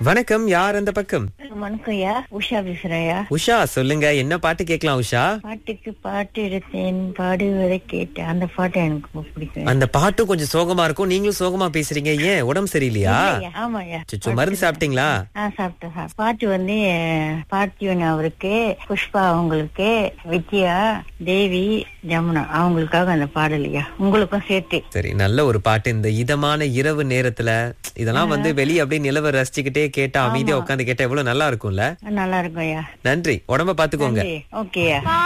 வணக்கம் யார் அந்த பக்கம் வணக்கம்யா உஷா பேசுறேயா உஷா சொல்லுங்க என்ன பாட்டு கேட்கலாம் உஷா பாட்டுக்கு பாட்டு எடுத்தேன் பாடுவதை கேட்டேன் அந்த பாட்டு எனக்கு ரொம்ப பிடிக்கும் அந்த பாட்டும் கொஞ்சம் சோகமா இருக்கும் நீங்களும் சோகமா பேசுறீங்க ஏன் உடம்பு சரியில்லையா ஐயா, ஆமாய்யா சுச்சு மருந்து சாப்பிட்டீங்களா ஆ சாப்பிட்டேன் சார் பாட்டு வந்து அஹ், பார்த்திபன் அவருக்கு புஷ்பா அவங்களுக்கு வித்யா தேவி ஜமுனா அவங்களுக்காக அந்த பாடலையா உங்களுக்கும் சேர்த்து சரி நல்ல ஒரு பாட்டு இந்த இதமான இரவு நேரத்துல இதெல்லாம் வந்து வெளியே அப்படியே நிலவ ரசிச்சுக்கிட்டே கேட்டா அமைதியா உட்காந்து கேட்டா எவ்வளவு நல்லா இருக்கும்ல நல்லா இருக்கும்யா நன்றி உடம்ப பாத்துக்கோங்க ஓகேயா